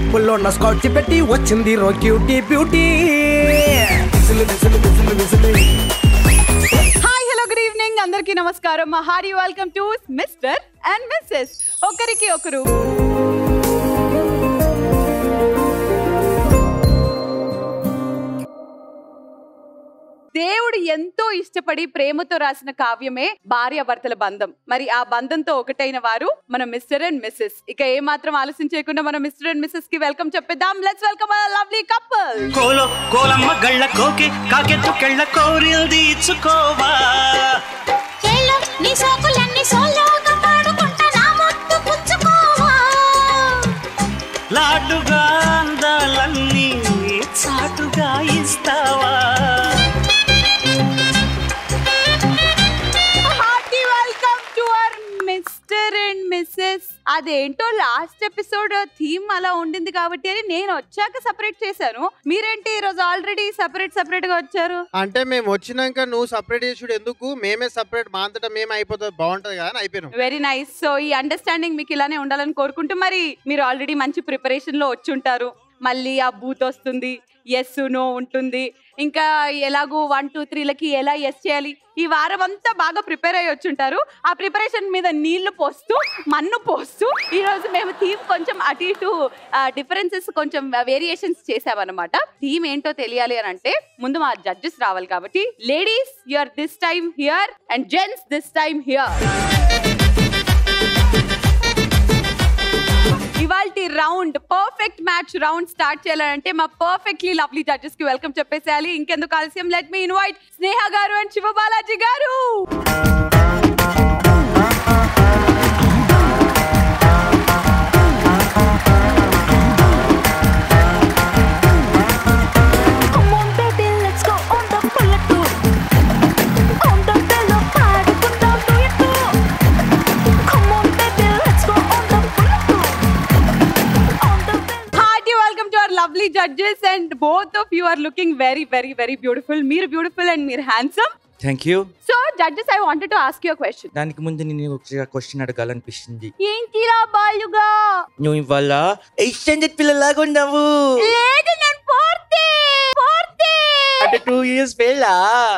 లిప్పుల్లో ఉన్న స్కాచ్ పెట్టి వచ్చింది రో క్యూటీ బ్యూటీ విసులు విసులు విసులు విసులు హాయ్ హలో గుడ్ ఈవినింగ్ అందరికీ నమస్కారం హారీ welcome to mister and missus ఒకరికి ఒకరు దేవుడు ఎంతో ఇష్టపడి ప్రేమతో రాసిన కావ్యమే భార్యాభర్తల బంధం మరి ఆ బంధంతో ఒకటైన వారు మన మిస్టర్ అండ్ మిస్సెస్ ఇక ఏ మాత్రం ఆలస్యం చేయకుండా మనం మిస్టర్ అండ్ మిస్సెస్ కి వెల్కమ్ చెప్పేద్దాం లెట్స్ వెల్కమ్ లవ్లీ కపుల్ కోలో కోలమ్మ గళ్ళ కోకి కాకెత్తు కెళ్ళ కోరిల్ది ఇచ్చుకోవా కేలో నీ సోకులన్నీ సోలోగా పాడుకుంటా నా ముద్దు పుచ్చుకోవా లాటుగా అందాలన్నీ చాటుగా ఇస్తావా hearty welcome to our mister and missus అదేంటో లాస్ట్ ఎపిసోడ్ థీమ్ అలా ఉండింది కాబట్టి అని నేను వచ్చాక సెపరేట్ చేశాను మీరేంటి ఈ రోజు ఆల్రెడీ సెపరేట్ సెపరేట్ గా వచ్చారు అంటే మేము వచ్చినాక నువ్వు సపరేట్ చేసుడు ఎందుకు మేమే సపరేట్ మా అంతటా మేము అయిపోతుంది బాగుంటది కదా అని అయిపోయినాం వెరీ నైస్ సో ఈ అండర్స్టాండింగ్ మీకు ఇలానే ఉండాలని కోరుకుంటూ మరి మీరు ఆల్రెడీ మంచి ప్రిపరేషన్ లో వచ్చి ఉంటారు మళ్ళీ ఆ బూత్ వస్తుంది ఎస్ నో ఉంటుంది ఇంకా ఎలాగో వన్ టూ త్రీలకి ఎలా ఎస్ చేయాలి ఈ వారం అంతా బాగా ప్రిపేర్ అయ్యి వచ్చుంటారు ఆ ప్రిపరేషన్ మీద నీళ్లు పోస్తూ మన్ను పోస్తూ ఈ రోజు మేము థీమ్ కొంచెం అటు ఇటు డిఫరెన్సెస్ కొంచెం వేరియేషన్స్ చేసామన్నమాట థీమ్ ఏంటో తెలియాలి అని అంటే ముందు మా జడ్జెస్ రావాలి కాబట్టి ladies you're this time here and gents this time here ఇవాల్టి round perfect match round start చేయాలంటే మా పర్ఫెక్ట్లీ లవ్లీ జడ్జెస్ కి వెల్కమ్ చెప్పేసేయాలి ఇంకెందుకు ఆలస్యం లెట్ మీ ఇన్వైట్ స్నేహ గారు అండ్ శివబాలాజీ గారు Come on baby let's go on the bullet tour On the bello పాడుకుందాం duet Come on baby let's go on the bullet tour On the bello hearty welcome to our lovely judges and both of you are looking very very very beautiful మీరు beautiful and మీరు handsome thank you so judges I wanted to ask you question దానికి ముందు నేను ఒక question అడగాలనిపిస్తుంది ఏంటిరా బాలుగా నువ్వు ఇవాళ extended పిల్లలాగా ఉన్నావు లేదు నేను పూర్తి పూర్తి అంటే టూ ఇయర్స్ పిల్ల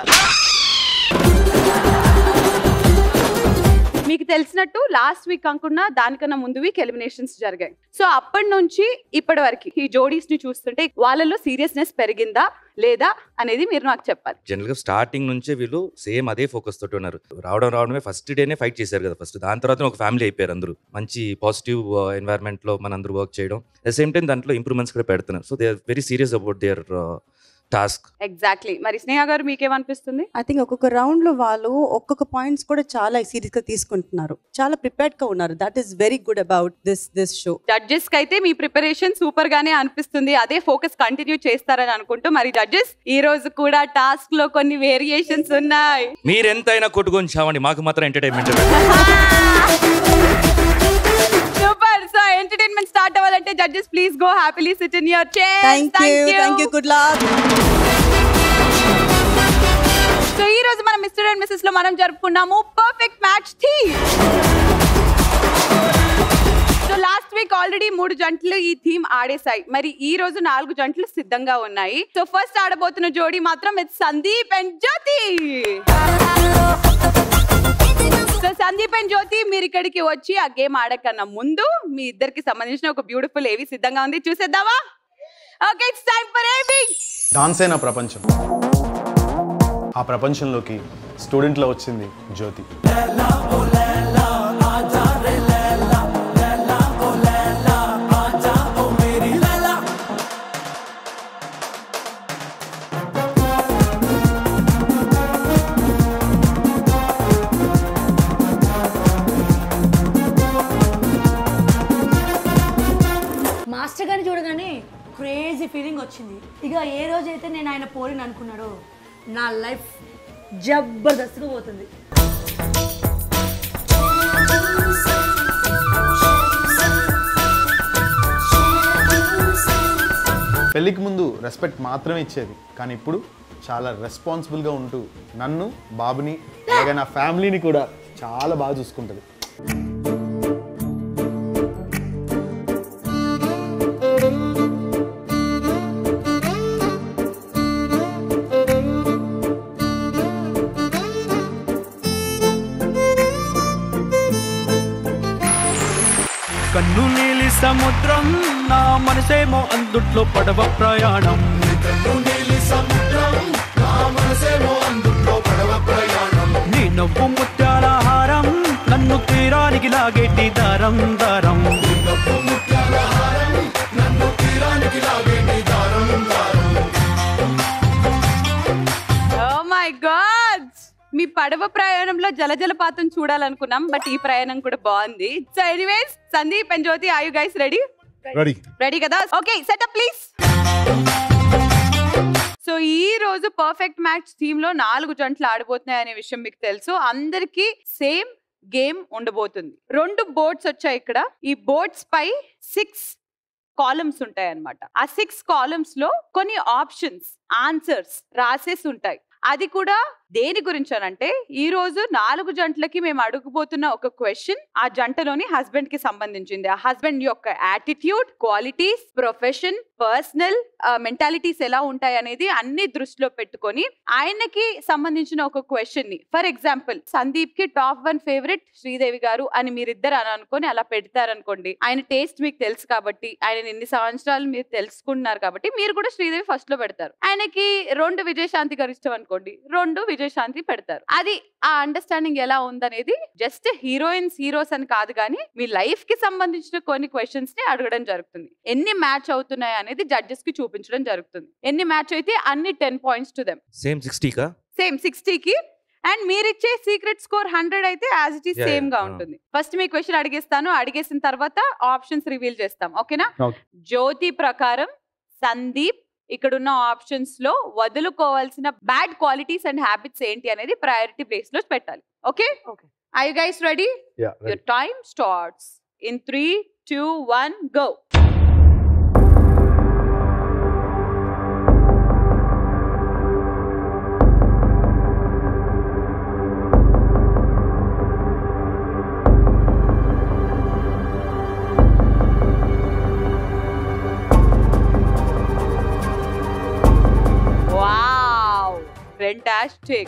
మీకు తెలిసినట్టు లాస్ట్ వీక్ అనుకున్నా దానికన్నా ముందు వీక్ ఎలిమినేషన్స్ జరిగాయి సో అప్పటి నుంచి ఇప్పటి వరకు ఈ జోడీస్ ని చూస్తుంటే వాళ్ళలో సీరియస్నెస్ పెరిగిందా లేదా అనేది మీరు నాకు చెప్పాలి జనరల్ గా స్టార్టింగ్ నుంచే వీళ్ళు సేమ్ అదే ఫోకస్ తోటి ఉన్నారు రావడం రావడమే ఫస్ట్ డేనే ఫైట్ చేశారు కదా ఫస్ట్ దాని తర్వాత ఒక ఫ్యామిలీ అయిపోయారు అందరూ మంచి పాజిటివ్ ఎన్వైరన్మెంట్ లో మన అందరూ వర్క్ చేయడం అట్ సేమ్ టైం దాంట్లో ఇంప్రూవ్మెంట్స్ కూడా పెడుతున్నారు so they are very serious about their task exactly మరి స్నేహ గారు మీకేమనిపిస్తుంది ఐ థింక్ ఒక్కొక్క రౌండ్ లో వాళ్ళు ఒక్కొక్క పాయింట్స్ కూడా చాలా సీరియస్ గా తీసుకుంటున్నారు చాలా ప్రిపేర్డ్ గా ఉన్నారు that is very good about this this show judges కి అయితే మీ ప్రిపరేషన్ సూపర్ గానే అనిపిస్తుంది అదే ఫోకస్ కంటిన్యూ చేస్తారని అనుకుంటూ మరి జడ్జెస్ ఈ రోజు కూడా టాస్క్ లో కొన్ని వేరియేషన్స్ ఉన్నాయి మీరెంతైనా కొట్టుకొని చావండి మాకు మాత్రం entertainment super so entertainment start అవ్వాలంటే judges please go happily sit in your chair thank you thank you good luck so ఈ రోజు మనం మిస్టర్ అండ్ మిస్సెస్ లో మనం జరుపుకున్నాము perfect match theme so last week already మూడు జంటలు ఈ థీమ్ ఆడేశాయి మరి ఈ రోజు నాలుగు జంటలు సిద్ధంగా ఉన్నాయి సో ఫస్ట్ ఆడబోతున్న జోడీ మాత్రం it's Sandeep and Jyothi so Sandeep and Jyothi మీరు ఇక్కడికి వచ్చి ఆ గేమ్ ఆడకన్నా ముందు మీ ఇద్దరికి సంబంధించిన ఒక బ్యూటిఫుల్ ఏవి సిద్ధంగా ఉంది చూసేద్దామా ఓకే ఇట్స్ టైం ఫర్ ఏవి డాన్సే నా ప్రపంచం ఆ ప్రపంచంలోకి స్టూడెంట్లో వచ్చింది జ్యోతి మాస్టర్ గారిని చూడగానే క్రేజీ ఫీలింగ్ వచ్చింది ఇక ఏ రోజైతే నేను ఆయన పోలిని అనుకున్నాడో నా లైఫ్ జబర్దస్త్గా పోతుంది పెళ్ళికి ముందు రెస్పెక్ట్ మాత్రమే ఇచ్చేది కానీ ఇప్పుడు చాలా రెస్పాన్సిబుల్గా ఉంటూ నన్ను బాబుని అలాగే నా ఫ్యామిలీని కూడా చాలా బాగా చూసుకుంటుంది సముద్రం నా మనసేమో అందుట్లో పడవ ప్రయాణం నీ నవ్వు ముత్యాల హారం నన్ను తీరానికి లాగేటి దారం దారం ఓ మై గాడ్ మీ పడవ ప్రయాణంలో జలజలపాతం చూడాలనుకున్నాం బట్ ఈ ప్రయాణం కూడా బాగుంది so anyways Sandeep and Jyothi are you guys ready ready ready కదా ఓకే సెటప్ ప్లీజ్ సో ఈ రోజు పర్ఫెక్ట్ మ్యాచ్ టీమ్ లో నాలుగు జంటలు ఆడబోతున్నాయి అనే విషయం మీకు తెలుసు అందరికి సేమ్ గేమ్ ఉండబోతుంది రెండు బోర్డ్స్ వచ్చాయి ఇక్కడ ఈ బోర్డ్స్ పై సిక్స్ కాలమ్స్ ఉంటాయి అన్నమాట ఆ సిక్స్ కాలమ్స్ లో కొన్ని ఆప్షన్స్ ఆన్సర్స్ రాసేసి ఉంటాయి అది కూడా దేని గురించి అనంటే ఈ రోజు నాలుగు జంటలకి మేము అడుగుపోతున్న ఒక క్వశ్చన్ ఆ జంటలోని హస్బెండ్ కి సంబంధించింది ఆ హస్బెండ్ యొక్క attitude qualities profession personal mentalities ఎలా ఉంటాయి అనేది అన్ని దృష్టిలో పెట్టుకొని ఆయనకి సంబంధించిన ఒక క్వశ్చన్ ని ఫర్ ఎగ్జాంపుల్ సందీప్ కి టాప్ వన్ ఫేవరెట్ శ్రీదేవి గారు అని మీరిద్దరు అని అనుకొని అలా పెడతారనుకోండి ఆయన టేస్ట్ మీకు తెలుసు కాబట్టి ఆయన ఎన్ని సంవత్సరాలు మీరు తెలుసుకుంటున్నారు కాబట్టి మీరు కూడా శ్రీదేవి ఫస్ట్ లో పెడతారు ఆయనకి రెండు విజయశాంతి గారు ఇష్టం అనుకోండి రెండు విజయశాంతి పెడతారు అది ఆ అండర్స్టాండింగ్ ఎలా ఉందనేది జస్ట్ హీరోయిన్స్ హీరోస్ అని కాదు కానీ మీ లైఫ్ కి సంబంధించిన కొన్ని క్వశ్చన్స్ ని అడగడం జరుగుతుంది ఎన్ని మ్యాచ్ అవుతున్నాయి అనేది జడ్జెస్ కి చూపించడం జరుగుతుంది ఎన్ని మ్యాచ్ అయితే అన్ని ten points to them same సిక్స్టీకా సేమ్ సిక్స్టీకి అండ్ మీరు ఇచ్చే సీక్రెట్ స్కోర్ హండ్రెడ్ అయితే as it is Yeah, same గా yeah. ఉంటుంది ఫస్ట్ మీ క్వశ్చన్ అడిగేస్తాను అడిగేసిన తర్వాత ఆప్షన్స్ రివీల్ చేస్తాం ఓకేనా Okay. జ్యోతి ప్రకారం సందీప్ ఇక్కడ ఉన్న ఆప్షన్స్ లో వదులుకోవాల్సిన బ్యాడ్ క్వాలిటీస్ అండ్ హ్యాబిట్స్ ఏంటి అనేది ప్రయారిటీ ప్లేస్ లో పెట్టాలి okay I guys ready yeah your time starts in three two one go wow fantastic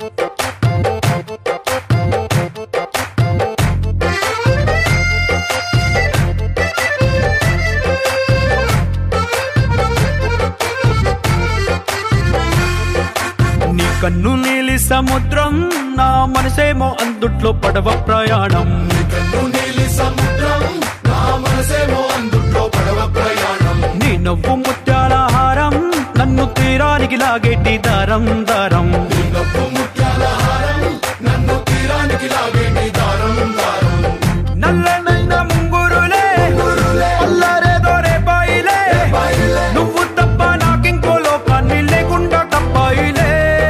నీ కన్ను నీలి సముద్రం నా మనసేమో అందుట్లో పడవ ప్రయాణం నీ నవ్వు ముత్యాల హారం నన్ను తీరానికి లాగేటి దారం దారం నల్లనైన ముంగురులే అల్లరేదో రేపాయిలే నువ్వు తప్ప నాకింకో లోకాన్ని లేకుండా తప్పాయిలే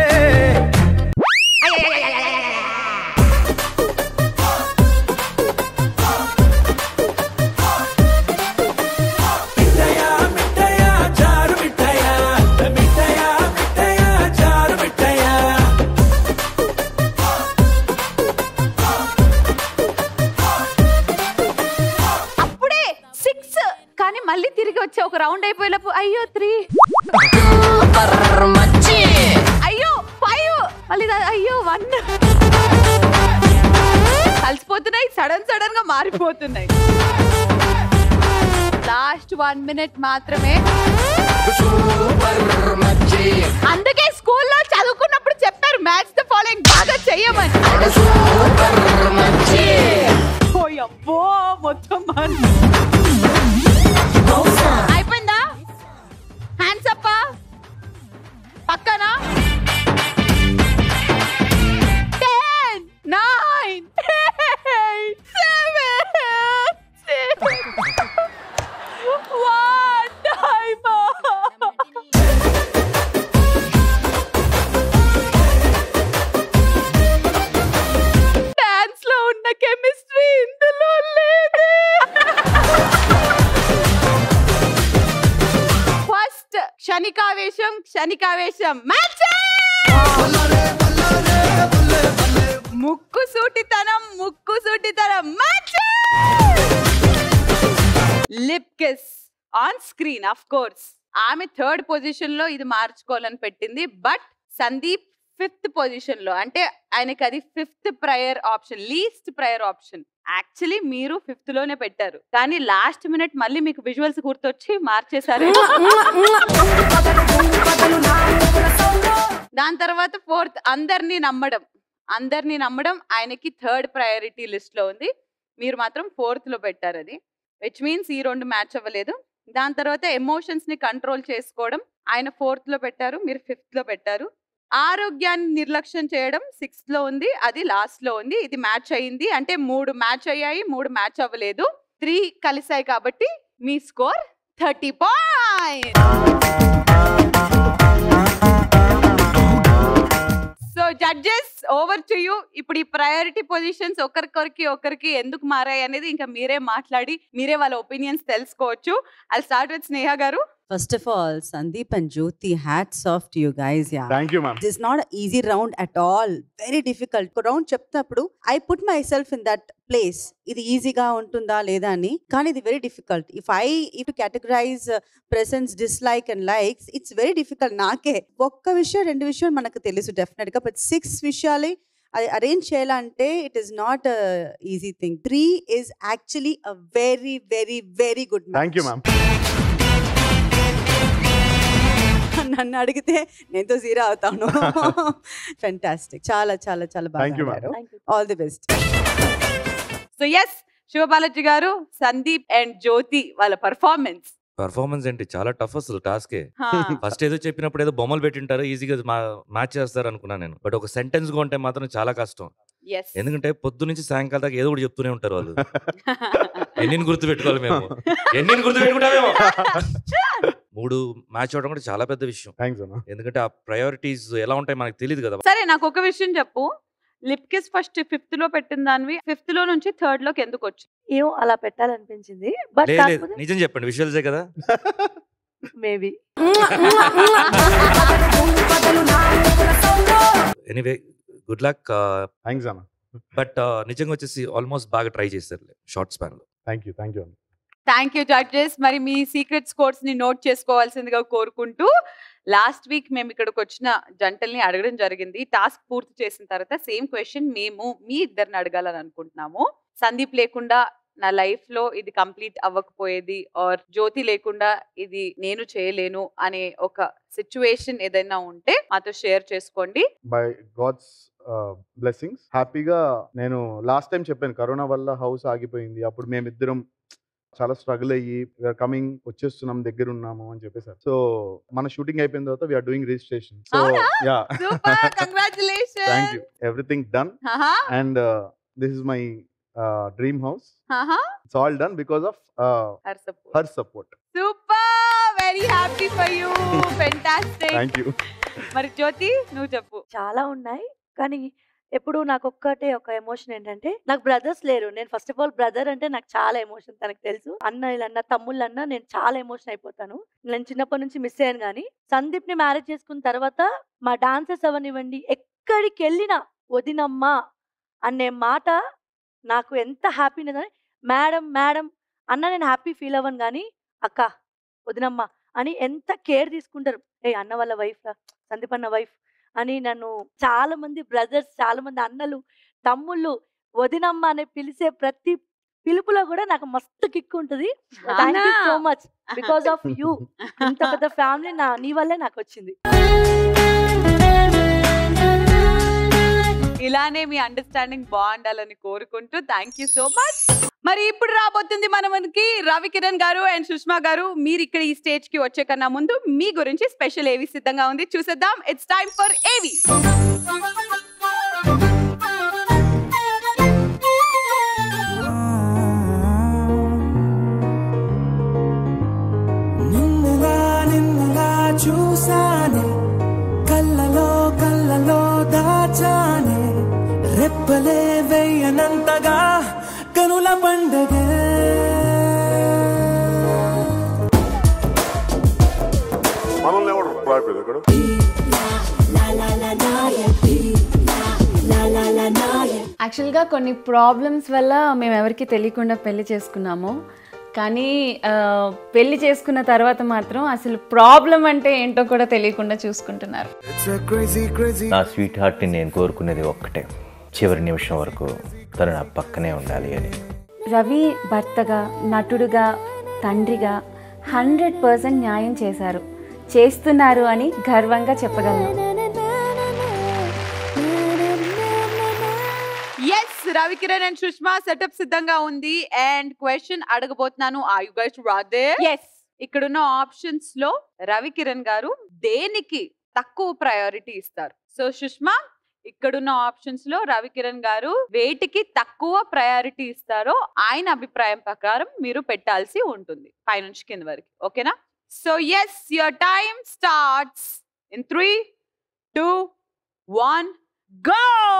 అప్పుడే సిక్స్ కానీ మళ్ళీ తిరిగి వచ్చే ఒక రౌండ్ అయిపోయేలోపు అయ్యో త్రీ అయ్యో ఫైవ్ మళ్ళీ దా- అయ్యో వన్ కలిసిపోతున్నాయి సడన్ సడన్ గా మారిపోతున్నాయి లాస్ట్ వన్ మినిట్ మాత్రమే అందుకే స్కూల్లో చదువుకున్నప్పుడు చెప్పారు మ్యాచ్ ద ఫాలోయింగ్ బాగా చెయ్యమని ఓ అబ్బో మొత్తం మారి- అయిపోయిందా హ్యాండ్స్ అప్ పక్కన ten nine seven one time dance లో ఉన్న కెమిస్ట్రీ ఇందులో లేదే ఫస్ట్ క్షణికావేశం క్షణికావేశం మ్యాచ్ ముక్కు సూటితనం ముక్కు సూటితనం match lip kiss on screen of course ఆమె థర్డ్ పొజిషన్ లో ఇది మార్చుకోవాలని పెట్టింది బట్ సందీప్ ఫిఫ్త్ పొజిషన్ లో అంటే ఆయనకి అది fifth prior option least prior option actually మీరు ఫిఫ్త్ లోనే పెట్టారు కానీ లాస్ట్ మినిట్ మళ్ళీ మీకు విజువల్స్ గుర్తొచ్చి మార్చేశారు దాని తర్వాత ఫోర్త్ అందరినీ నమ్మడం అందరినీ నమ్మడం ఆయనకి థర్డ్ ప్రయారిటీ లిస్ట్ లో ఉంది మీరు మాత్రం ఫోర్త్ లో పెట్టారు అది విచ్ మీన్స్ ఈ రెండు మ్యాచ్ అవ్వలేదు దాని తర్వాత ఎమోషన్స్ ని కంట్రోల్ చేసుకోవడం ఆయన ఫోర్త్ లో పెట్టారు మీరు ఫిఫ్త్ లో పెట్టారు ఆరోగ్యాన్ని నిర్లక్ష్యం చేయడం సిక్స్త్ లో ఉంది అది లాస్ట్ లో ఉంది ఇది మ్యాచ్ అయింది అంటే మూడు మ్యాచ్ అయ్యాయి మూడు మ్యాచ్ అవ్వలేదు త్రీ కలిసాయి కాబట్టి మీ score thirty point so judges over to you ఇప్పుడు ఈ ప్రయారిటీ పొజిషన్స్ ఒకరికొరికి ఒకరికి ఎందుకు మారాయి అనేది ఇంకా మీరే మాట్లాడి మీరే వాళ్ళ ఒపీనియన్స్ తెలుసుకోవచ్చు ఐ స్టార్ట్ విత్ స్నేహ గారు First of all, Sandeep and Jyoti, hats off to you guys. Yeah. Thank you ma'am This is not an easy round at all. Very difficult. Round చెప్తున్నప్పుడు I put myself in that place ఇది ఈజీగా ఉంటుందా లేదా అని కానీ ఇది very difficult if I if categorize presence dislike and likes it's very difficult నాకే ఒక్క విషయం రెండు విషయం మనకు తెలుసు డెఫినెట్ గా బట్ సిక్స్ విషయాలు అది అరేంజ్ చేయాలంటే it is not easy thing three is actually a very very very good thank you ma'am నన్ను అడిగితే నేను జీరో అవుతాను ఫెంటాస్టిక్ చాలా చాలా చాలా Thank you, బాగా ma'am. All the best so yes Sivabalaji గారు సందీప్ అండ్ జ్యోతి వాళ్ళ పర్ఫార్మెన్స్ పర్ఫార్మెన్స్ ఏంటి చాలా టఫ్ అసలు టాస్కే ఫస్ట్ ఏదో చెప్పినప్పుడు ఏదో బొమ్మలు పెట్టింటారు ఈజీగా మా మ్యాచ్ చేస్తారు అనుకున్నాను నేను బట్ ఒక సెంటెన్స్ గా ఉంటే మాత్రం చాలా కష్టం ఎస్ ఎందుకంటే పొద్దు నుంచి సాయంకాలం దాకా ఏదో ఒకటి చెప్తూనే ఉంటారు వాళ్ళు ఎన్ని గుర్తు పెట్టుకోవాలి మేము ఎన్ని గుర్తు పెట్టుకుంటామేమో మూడు మ్యాచ్ అవడం కూడా చాలా పెద్ద విషయం థ్యాంక్స్ అన్న ఎందుకంటే ఆ ప్రయారిటీస్ ఎలా ఉంటాయి మనకు తెలియదు కదా సరే నాకు ఒక విషయం చెప్పు లిప్ కిస్ ఫస్ట్ ఫిఫ్త్ లో పెట్టిన దానివి ఫిఫ్త్ లో నుంచి థర్డ్ లోకి ఎందుకు వచ్చి ఏమో అలా పెట్టాలనిపించింది బట్ లేదు లేదు కాకపోతే నిజం చెప్పండి విజువల్సే కదా maybe anyway good luck thanks అన్న బట్ నిజంగా వచ్చేసి ఆల్మోస్ట్ బాగా ట్రై చేశారు షార్ట్ స్పాన్ లో థ్యాంక్ యూ థ్యాంక్ యూ అన్న థ్యాంక్ యూ జడ్జెస్ మరి మీ సీక్రెట్ స్కోర్స్ ని నోట్ చేసుకోవాల్సిందిగా కోరుకుంటూ లాస్ట్ వీక్ మేము ఇక్కడికి వచ్చిన జంటల్ని అడగడం జరిగింది టాస్క్ పూర్తి చేసిన తర్వాత సేమ్ క్వశ్చన్ మేము మీ ఇద్దరిని అడగాలని అనుకుంటున్నాము సందీప్ లేకుండా నా లైఫ్ లో ఇది కంప్లీట్ అవ్వకపోయేది ఆర్ జ్యోతి లేకుండా ఇది నేను చేయలేను అనే ఒక సిచ్యువేషన్ ఏదైనా ఉంటే మాతో షేర్ చేసుకోండి బై గాడ్స్ బ్లెస్సింగ్స్ హ్యాపీగా నేను లాస్ట్ టైం చెప్పాను కరోనా వల్ల హౌస్ ఆగిపోయింది అప్పుడు మేమిద్దరం చాలా స్ట్రగుల్ అయ్యి కమింగ్ వచ్చేస్తున్నాం దగ్గర ఉన్నాము అని చెప్పేసారు సో మన షూటింగ్ అయిపోయిన తర్వాత వీఆర్ డూయింగ్ రిజిస్ట్రేషన్ సో అవునా? Yeah super thank congratulation you everything done and this is my dream house it's all done because of her support super very happy for you fantastic thank you మరి జ్యోతి నువ్వు చెప్పు చాలా ఉన్నాయి కానీ ఎప్పుడు నాకు ఒక్కటే ఒక ఎమోషన్ ఏంటంటే నాకు బ్రదర్స్ లేరు నేను ఫస్ట్ ఆఫ్ ఆల్ బ్రదర్ అంటే నాకు చాలా ఎమోషన్ తనకు తెలుసు అన్నయ్యలన్నా తమ్ముళ్ళన్నా నేను చాలా ఎమోషన్ అయిపోతాను నేను చిన్నప్పటి నుంచి మిస్ అయ్యాను కానీ సందీప్ ని మ్యారేజ్ చేసుకున్న తర్వాత మా డాన్సర్స్ అవనివ్వండి ఎక్కడికి వెళ్ళినా వదినమ్మ అనే మాట నాకు ఎంత హ్యాపీనెస్ అని మేడం మేడం అన్న నేను హ్యాపీ ఫీల్ అవ్వను కానీ అక్క వదినమ్మ అని ఎంత కేర్ తీసుకుంటారు ఏ అన్న వాళ్ళ వైఫ్ సందీప్ అన్న వైఫ్ అని నన్ను చాలా మంది బ్రదర్స్ చాలా మంది అన్నలు తమ్ముళ్ళు వదినమ్మ అని పిలిచే ప్రతి పిలుపులో కూడా నాకు మస్తు కిక్ ఉంటుంది thank you so much because of you ఇంత పెద్ద ఫ్యామిలీ నా నీ వల్లే నాకు వచ్చింది ఇలానే మీ అండర్స్టాండింగ్ బాగుండాలని కోరుకుంటూ థ్యాంక్ యూ సో మచ్ మరి ఇప్పుడు రాబోతుంది మన మనకి రవి కిరణ్ గారు అండ్ సుష్మా గారు మీరు ఇక్కడ ఈ స్టేజ్ కి వచ్చే కన్నా ముందు మీ గురించి స్పెషల్ ఏవి సిద్ధంగా ఉంది చూసేద్దాం ఇట్స్ టైం ఫర్ ఏవి నిన్నుగా నిన్నుగా చూసానే కళ్ళలో కళ్ళలో దాచానే రెప్పలే వెయ్యనంతగా కనుల పండగే మనల్ని ఎవడు రాయిపోయింది ఇక్కడ యాక్చువల్గా కొన్ని ప్రాబ్లమ్స్ వల్ల మేము ఎవరికి తెలియకుండా పెళ్లి చేసుకున్నాము కానీ ఆ, పెళ్లి చేసుకున్న తర్వాత మాత్రం అసలు ప్రాబ్లం అంటే ఏంటో కూడా తెలియకుండా చూసుకుంటున్నారు It's a crazy, crazy నా స్వీట్ హార్ట్ని నేను కోరుకునేది ఒక్కటే చివరి నిమిషం వరకు తను నా పక్కనే ఉండాలి అని రవి భర్తగా నటుడుగా తండ్రిగా హండ్రెడ్ పర్సెంట్ న్యాయం చేశారు చేస్తున్నారు అని గర్వంగా చెప్పగలను yes Ravikiran and Sushma setup సిద్ధంగా ఉంది అండ్ క్వశ్చన్ అడగబోతున్నాను are you guys ready yes ఇక్కడున్న ఆప్షన్స్ లో రవికిరణ్ గారు దేనికి తక్కువ ప్రయారిటీ ఇస్తారు సో సుష్మా ఇక్కడున్న ఆప్షన్స్ లో రవికిరణ్ గారు వేటికి తక్కువ ప్రయారిటీ ఇస్తారో ఆయన అభిప్రాయం ప్రకారం మీరు పెట్టాల్సి ఉంటుంది పైనుంచి కింద వరకు ఓకేనా so yes your time starts in three two one go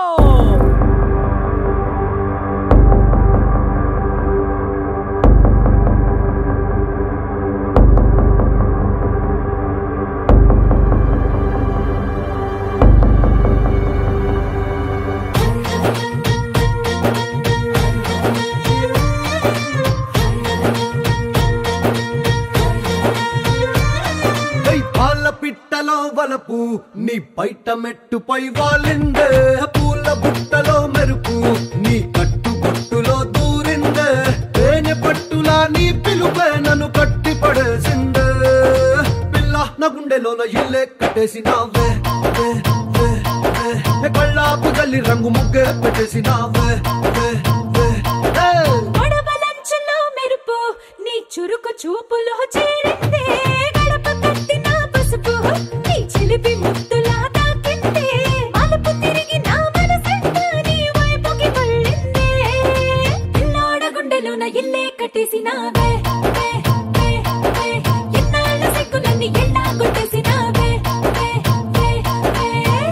పై పాల పిట్టలో వలపు నీ పైట మెట్టుపై వాలిందే పూల బుట్టలో మెరుపు నీ కట్టు బొట్టులో దూరిందే తేనె పట్టులా నీ పిలుపే నన్ను కట్టి పడేసిందే పిల్ల నా గుండెలోన ఇల్లే కట్టేసినావే వే, వే, వే. ఏ కళ్ళాపు గల్లి రంగు ముగ్గే పెట్టేసినావే వే, వే, వే. గొడవలంచులో మెరుపు నీ చురుకు చూపులో చేరిందే గడప కట్టిన పసుపు నీ చిలిపి ముద్దులా తాకిందే మలుపు తిరిగి నా మనసంతా నీ వైపుకి మళ్ళిందే పిల్లోడ గుండెలోన ఇల్లే కట్టేసినావే వే, వే, వే. ఎన్నాళ్ళ సిగ్గులన్నీ ఎల్లా కొట్టేసినావే వే, వే, వే.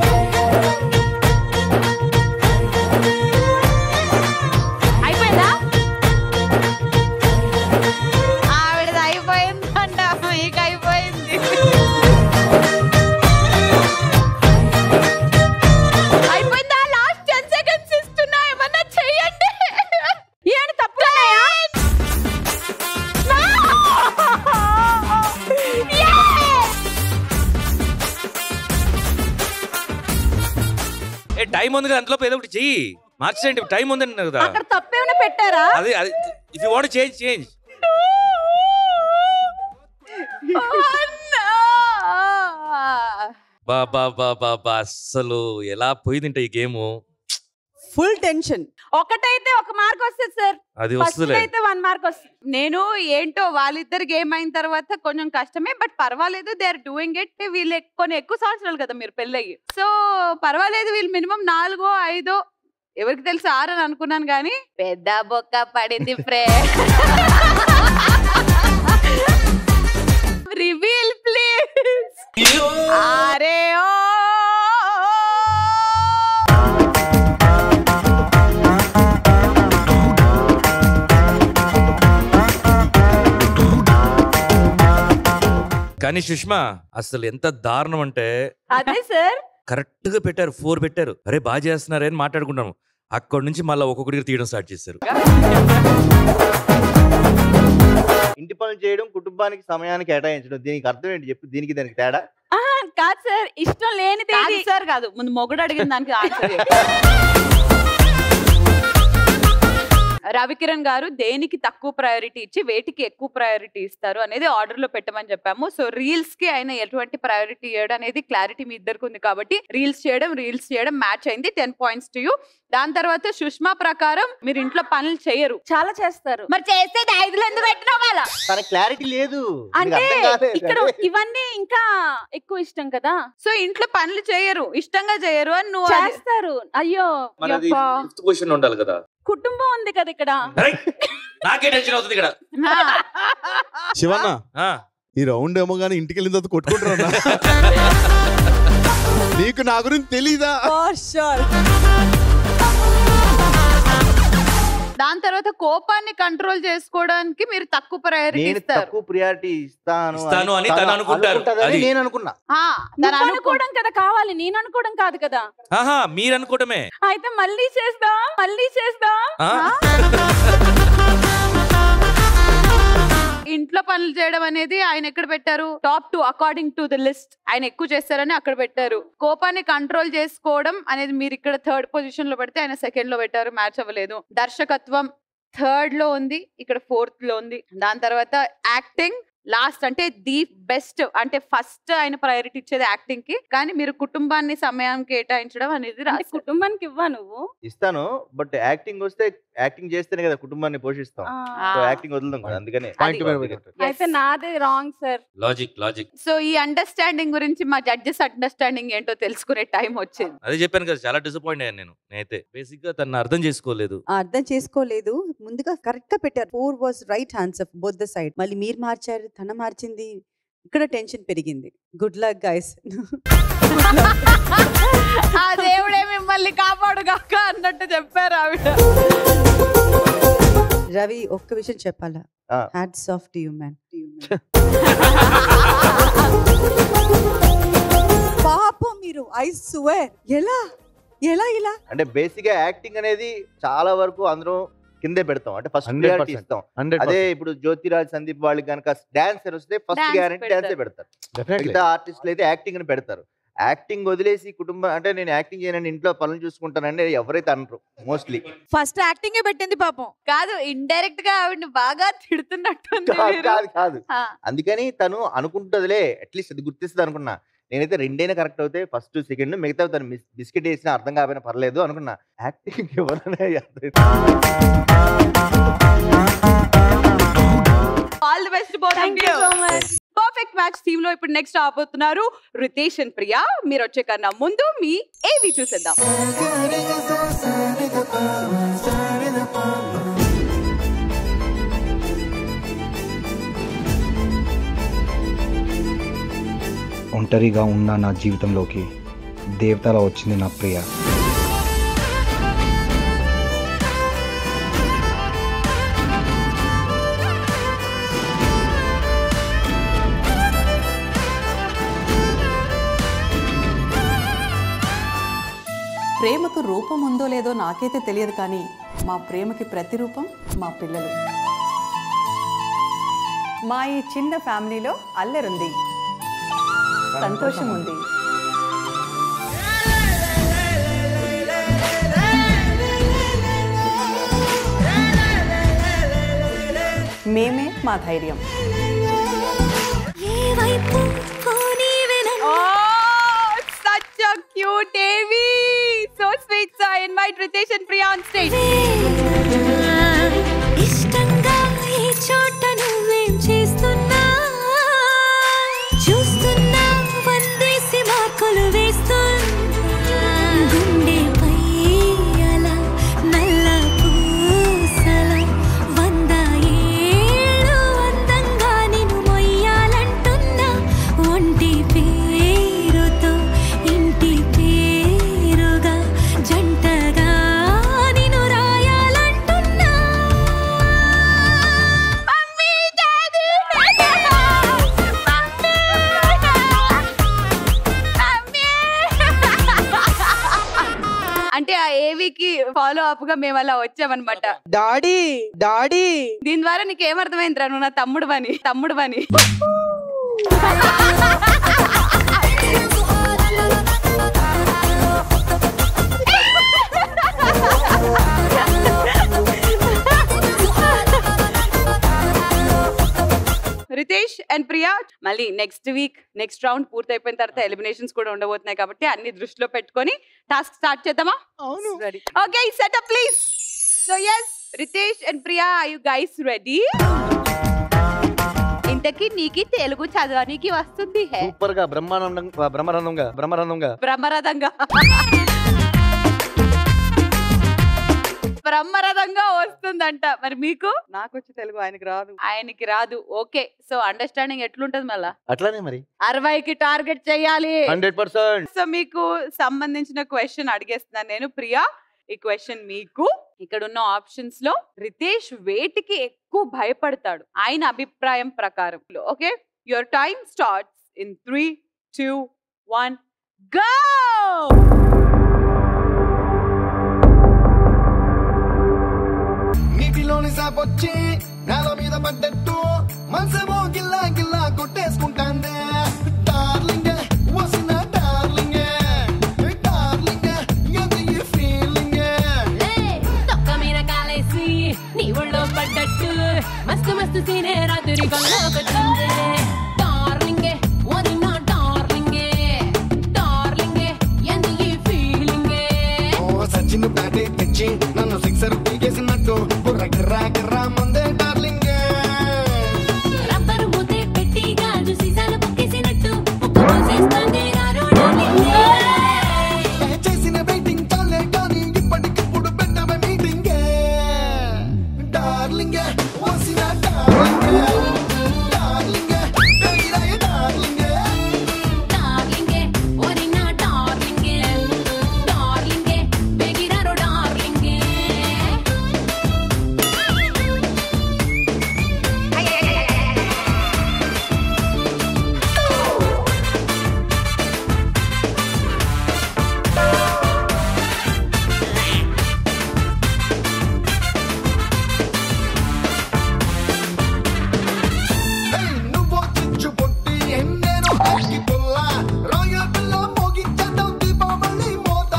అయిపోయిందా ఆవిడది అయిపోయిందంట మీకు అయిపోయింది అయిపోయిందా లాస్ట్ టెన్ సెకండ్స్ ఇస్తున్నా ఏమన్నా చెయ్యండి ఏంటి తప్పున్నాయా ఏ టైం ఉంది కదా అందులో ఏదో ఒకటి చెయ్యి మార్చేయండి టైం ఉంది అన్నారు కదా అక్కడ తప్పేమైనా పెట్టారా అది అది if you want change change బా బా బా బా బా అస్సలు ఎలా పోయిందంటే ఈ గేమ్ ఫుల్ టెన్షన్ ఒకటైతే ఒక మార్క్ వస్తుంది సార్ అది ఫస్ట్ వస్తుందిలే. అయితే వన్ మార్క్ వస్తుంది నేను ఏంటో వాళ్ళిద్దరు గేమ్ అయిన తర్వాత కొంచెం కష్టమే బట్ పర్వాలేదు దే ఆర్ డూయింగ్ ఇట్ వీళ్ళు ఎక్- కొన్ని ఎక్కువ సంవత్సరాలు కదా మీరు పెళ్ళయ్యి సో పర్వాలేదు వీళ్ళు మినిమం నాలుగో ఐదో ఎవరికి తెలుసు ఆరు అని అనుకున్నాను కానీ పెద్ద బొక్క పడింది ఫ్రే రివీల్ ప్లీజ్ అరే ఓ కానీ సుష్మా అసలు ఎంత దారుణం అంటే అదే సార్ కరెక్ట్ గా పెట్టారు ఫోర్ పెట్టారు అరే బాగా చేస్తున్నారే అని మాట్లాడుకున్నాము అక్కడి నుంచి మళ్ళీ ఒక్కొక్కడికి తీయడం స్టార్ట్ చేశారు ఇంటి పనులు చేయడం కుటుంబానికి సమయాన్ని కేటాయించడం దీనికి అర్థం ఏంటి చెప్పు దీనికి దానికి తేడా ఆహా, కాదు సార్ ఇష్టం లేనిది కాదు సార్ కాదు ముందు మొగుడు అడిగిన దానికి ఆన్సర్ రవికిరణ్ గారు దేనికి తక్కువ ప్రయారిటీ ఇచ్చి వేటికి ఎక్కువ ప్రయారిటీ ఇస్తారు అనేది ఆర్డర్ లో పెట్టమని చెప్పాము సో రీల్స్ కి ఆయన ఎటువంటి ప్రయారిటీ ఇవ్వడం అనేది క్లారిటీ మీ ఇద్దరికి ఉంది కాబట్టి రీల్స్ చేయడం రీల్స్ చేయడం మ్యాచ్ అయింది టెన్ పాయింట్స్ టు యూ దాని తర్వాత సుష్మా ప్రకారం మీరు ఇంట్లో పనులు చేయరు చాలా చేస్తారు మరి చేస్తే ఐదులు ఎందుకు పెట్టినా వాళ్ళ తన క్లారిటీ లేదు నీకు అంటే అర్థం కాలేదు. ఇక్కడ ఇవన్నీ ఇంకా ఎక్కువ ఇష్టం కదా సో ఇంట్లో పనులు చేయరు ఇష్టంగా చేయరు అని నువ్వు అది- చేస్తారు అయ్యో మరి అది యప్పా. ఫిఫ్త్ క్వశ్చన్ ఉండాలి కదా కుటుంబం ఉంది కదా ఇక్కడ నాకే టెన్షన్ అవుతుంది ఇక్కడ శివన్న ఆ. ఈ రౌండ్ ఏమో కానీ ఇంటికి వెళ్ళిన తర్వాత కొట్టుకుంటారా నీకు నా గురించి తెలీదా దాని తర్వాత కోపాన్ని కంట్రోల్ చేసుకోవడానికి మీరు తక్కువ ప్రయారిటీ నేను ఇస్తారు తక్కువ ప్రియారిటీ ఇస్తాను ఇస్తాను అని తను అనుకుంటారు. అనుకుంటదని అది. నేను అనుకున్నా ఆ, నువ్వు దాని అనుకో- అనుకోవడం కదా కావాలి నేను అనుకోవడం కాదు కదా ఆహా మీరు అనుకోవటమే అయితే మళ్ళీ చేస్దా మళ్ళీ చేస్దా ఆ? ఇంట్లో పనులు చేయడం అనేది ఆయన ఎక్కడ పెట్టారు top two according to the list ఆయన ఎక్కువ చేస్తారని అక్కడ పెట్టారు కోపాన్ని కంట్రోల్ చేసుకోవడం అనేది మీరు ఇక్కడ థర్డ్ పొజిషన్ లో పెడితే ఆయన సెకండ్ లో పెట్టారు మ్యాచ్ అవ్వలేదు దర్శకత్వం థర్డ్ లో ఉంది ఇక్కడ ఫోర్త్ లో ఉంది దాని తర్వాత యాక్టింగ్ లాస్ట్ అంటే ది బెస్ట్ అంటే ఫస్ట్ ఆయన ప్రయారిటీ ఇచ్చేది యాక్టింగ్ కి కానీ మీరు కుటుంబాన్ని సమయం కేటాయించడం అనేది రాశారు. కుటుంబానికి ఇవ్వా నువ్వు ఇస్తాను బట్ యాక్టింగ్ వస్తే యాక్టింగ్ చేస్తేనే కదా కుటుంబాన్ని పోషిస్తాం ఆ. సో యాక్టింగ్ వదులుదాం కదా అందుకనే Point So, మీద అందుకనే. అయితే నాదే wrong sir logic logic so ఈ అండర్స్టాండింగ్ గురించి మా జడ్జెస్ అండర్స్టాండింగ్ ఏంటో తెలుసుకునే టైం వచ్చింది అదే చెప్పాను కదా చాలా డిసప్పాయింట్ అయ్యాను నేను నేనైతే బేసిక్ గా తను అర్థం చేసుకోలేదు ఆ, అర్థం చేసుకోలేదు ముందుగా కరెక్ట్ గా పెట్టారు four was right hands off both the side మళ్ళీ మీరు మార్చారు తన మార్చింది ఇక్కడ టెన్షన్ పెరిగింది గుడ్ లక్ గైస్ ఆ దేవుడే మిమ్మల్ని కాపాడు కాక అన్నట్టు చెప్పారు ఆవిడ రవి ఒక్క విషయం చెప్పాలా ఆ. Hats off to you man పాపం మీరు ఐ స్వేర్ ఎలా ఎలా ఇలా అంటే బేసిక్ గా యాక్టింగ్ అనేది చాలా వరకు అందరం కిందే పెడతాం అంటే ఫస్ట్ 100% ప్రియారిటీ ఇస్తాం 100% అదే ఇప్పుడు జ్యోతిరాజ్ సందీప్ వాళ్ళకి కనుక డాన్సర్ వస్తే ఫస్ట్ Dance గ్యారంటీ డాన్సే పెడతారు. పెడతారు Definitely. మిగతా ఆర్టిస్టులు అయితే యాక్టింగ్ అని పెడతారు యాక్టింగ్ వదిలేసి కుటుంబం అంటే నేను యాక్టింగ్ చేయనని ఇంట్లో పనులు చూసుకుంటానంటే ఎవరైతే అనరు మోస్ట్లీ ఫస్ట్ యాక్టింగే పెట్టింది పాపం కాదు ఇండైరెక్ట్ గా ఆవిడని బాగా తిడుతున్నట్టుంది కాదు మీరు. కాదు కాదు ఆ. అందుకని తను అనుకుంటుందిలే అట్లీస్ట్ అది గుర్తిస్తుంది అనుకున్నా నేనైతే రెండైనా కరెక్ట్ అవుతే ఫస్ట్ సెకండ్ మిగతా తను మిస్- బిస్కెట్ వేసినా అర్థం కాకపోయినా పర్లేదు అనుకున్నా యాక్టింగ్ ఎవరైనా all the best both Thank you so much. Perfect match team లో ఇప్పుడు నెక్స్ట్ ఆపోతున్నారు రితేష్ అండ్ ప్రియా మీరు వచ్చే కన్నా ముందు మీ ఏవి చూసేద్దాం ఒంటరిగా ఉన్న నా జీవితంలోకి దేవతలా వచ్చింది నా ప్రియ ప్రేమకు రూపం ఉందో లేదో నాకైతే తెలియదు కానీ మా ప్రేమకి ప్రతిరూపం మా పిల్లలు మా ఈ చిన్న ఫ్యామిలీలో అల్లరుంది సంతోషం ఉంది మేమే మా ధైర్యం Oh, such a cute Devi. So sweet. So I invite Ritesh and Priya on stage. ఇష్టంగా ఈ చోట నువ్వేం చేస్తున్నా చూస్తున్నా వందేసి మార్కులు వేస్తున్నా గుండెపై అలా నల్ల పూసల వంద ఏళ్ళు అందంగా నిన్ను మొయ్యాలంటున్నా ఒంటి పేరుతో ఇంటి పేరుగా జంటగా నిన్ను రాయాలంటున్నా అంటే ఆ ఏవికి ఫాలో అప్ గా మేము అలా వచ్చామన్నమాట డాడీ డాడీ దీని ద్వారా నీకు ఏమర్థమైందిరా నువ్వు నా తమ్ముడు అని తమ్ముడు అని రితేష్ అండ్ ప్రియా మళ్ళీ నెక్స్ట్ వీక్ నెక్స్ట్ రౌండ్ పూర్తయిపోయిన తర్వాత ఎలిమినేషన్స్ కూడా ఉండబోతున్నాయి కాబట్టి అన్ని దృష్టిలో పెట్టుకొని టాస్క్ స్టార్ట్ చేద్దామా అవును okay setup please so yes Ritesh and Priya I you guys ready ఇంతకీ నీకి తెలుగు చదవడానికి వస్తుంది హే సూపర్ గా బ్రహ్మానందం బ్రహ్మానందంగా బ్రహ్మానందంగా బ్రహ్మరథంగా బ్రహ్మరథంగా వస్తుందంట మరి మీకు నాకు వచ్చి తెలుగు ఆయనకి రాదు ఆయనకి రాదు ఓకే సో అండర్స్టాండింగ్ ఎట్లుంటది మళ్ళా అట్లానే మరి అరవైకి టార్గెట్ చేయాలి హండ్రెడ్ పర్సెంట్ సో మీకు సంబంధించిన క్వశ్చన్ అడిగేస్తున్నాను నేను ప్రియా ఈ క్వశ్చన్ మీకు ఇక్కడ ఉన్న ఆప్షన్స్ లో రితేష్ వేటికి ఎక్కువ భయపడతాడు ఆయన అభిప్రాయం ప్రకారం okay your time starts in three two one go నీటిలోని సాపొచ్చి నేల మీద పడ్డట్టు మనసేమో గిల్లా గిల్లా కొట్టేసుకుంటాందే డార్లింగ్ వసిన డార్లింగ్ డార్లింగ్ ఎంత ఈ ఫీలింగ్ తొక్క మీద కాలేసి నీ ఒళ్ళో పడ్డట్టు మస్తు మస్తు సీనే రాత్రి కొల్లకొచ్చింది డార్లింగే ఓరి నా డార్లింగే డార్లింగే ఎందు ఈ ఫీలింగే ఓ సచిన్ బ్యాటే తెచ్చి నన్ను సిక్సర్ పీకేసినట్టు బుర్ర గిర్రా గిర్రా మందే డార్లింగ్ రబ్బరు మూతే పెట్టి గాజు సీసాలు పక్కేసినట్టు ముక్కు పోసేస్తుంది రారో డార్లింగే చేసిన వెయిటింగ్ చాలే కానీ ఇప్పటికిప్పుడు పెట్టవే మీటింగ్ డార్లింగ్ వసిన డార్లింగ్ డార్లింగ్ బెగిరాయ డార్లింగ్ డార్లింగే ఓరి నా డార్లింగే డార్లింగే బెగిరారో డార్లింగే నువ్వు చిచ్చు పొట్టి ఎన్నేను అక్కి పుల్ల రాయల్ పిల్ల మోగించడం దీపావళి మోత